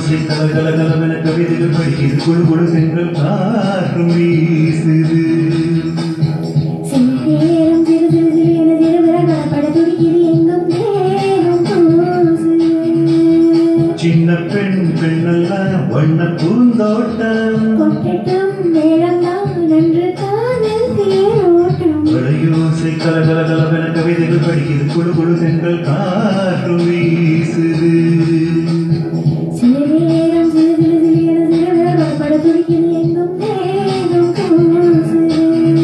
வளையோசை கலகலகலவென கவிதைகள் படிக்குது குழு குழு சென்று காற்றும் வீசுது சில நேரம் சிறு சிறு சிறு என சிறுவிரல் பட துடிக்குது எங்கும் நேரும் கூசுது. சின்ன பெண் பெண்ணல்ல வண்ண பூந்தோட்டம் கொட்டட்டும் மேளம்தான் நன்று காதல் தேரோட்டம் வளையோசை கலகலகலவென கவிதைகள் படிக்குது குழு குழு சென்று காற்றும் வீசுது சில நேரம் சிறு சிறு சிறு என சிறுவிரல் பட துடிக்குது எங்கும் நேரும் கூசுது.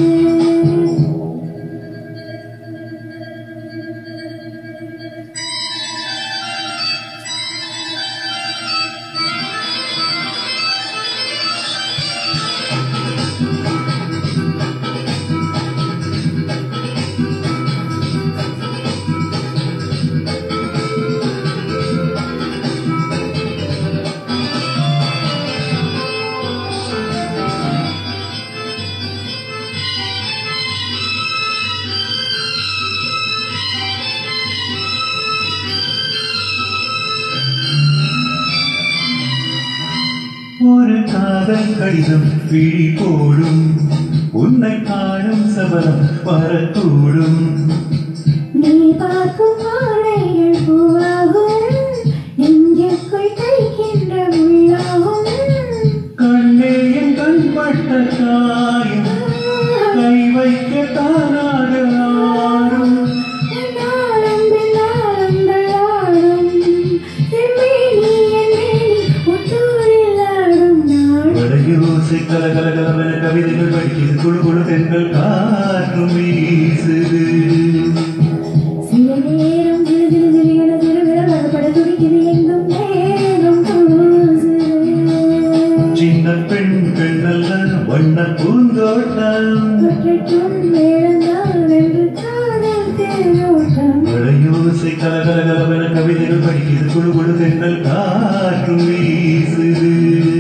ஒரு காதல் கடிதம் விழி போடும் உன்னை காணும் சபலம் வரக்கூடும் நீ பார்க்கும் பார்வைகள் பூவாகும் நெஞ்சுக்குள் தைக்கின்ற முள்ளாகும் கண்ணே என் கண்பட்ட காயம் கை வைக்க தானாக ஆடும் நாளும் பின்னாளுங்கள் ஆடும் செம்மேனி என்னேனி உத்தூரில் ஆடும் நாள் வடையோசை கலகலகலவென கவிதைகள் படிக்குது குழு குழு தென்றல் காற்றும் வீசுது சில நேரம் சிறு சிறு சிறு என சிறுவிரல் பட துடிக்குது எங்கும் நேரும் கூசுது. சின்ன பெண் பெண்ணல்ல வண்ண பூந்தோட்டம் கொட்டட்டும் மேளம்தான் என்று காதல் தேரோட்டம் வளையோசை கலகலகலவென கவிதைகள் படிக்குது குழு குழு தென்றல் காற்றும் வீசுது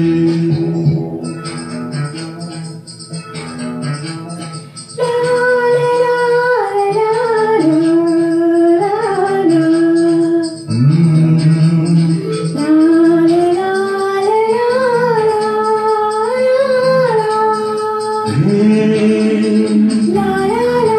ம். ஏ.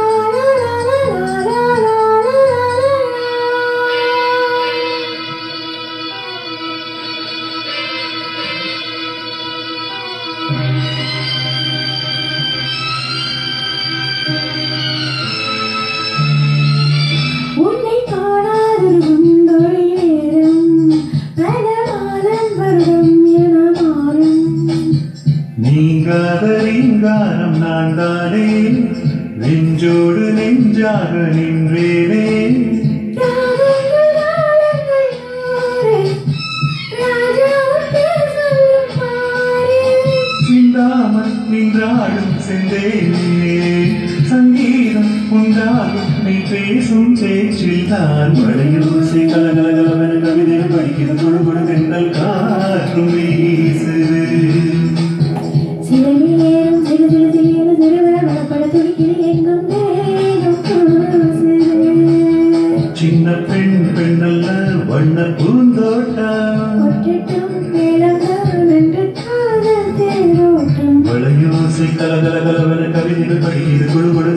உன்னை காணாதொரு குந்தொழி நேரம் பல மாதம் வருடம் என மாறும் நீங்காத ரீங்காரம் நான் தானே நெஞ்சோடு நெஞ்சாக நின்றேனே ராகங்கள் ராகங்கள் நூறு ராஜாவும் பேர் சொல்லும் பாரு சிந்தாமல் நின்றாடும் செந்தேனே சங்கீதம் உண்டாகும் நீ பேசும் பேச்சில் தான் வளையோசை கலகலகலவென கவிதைகள் படிக்கிறது குழு குழு தென்றல் காற்றும் வீசுது சில நேரம் சிறு சிறு சிறியன சிறுவிரல் வளப்பட துடிக்குது எங்கும் நேரம் கூசுது. சின்ன பெண் பெண்ணல்ல வண்ண பூந்தோட்டம் கொட்டட்டும் மேளம்தான் என்று காதல் தேரோட்டம் வளையோசை கலகலகலவென கவிதைகள் படிக்கிறது குழு குழு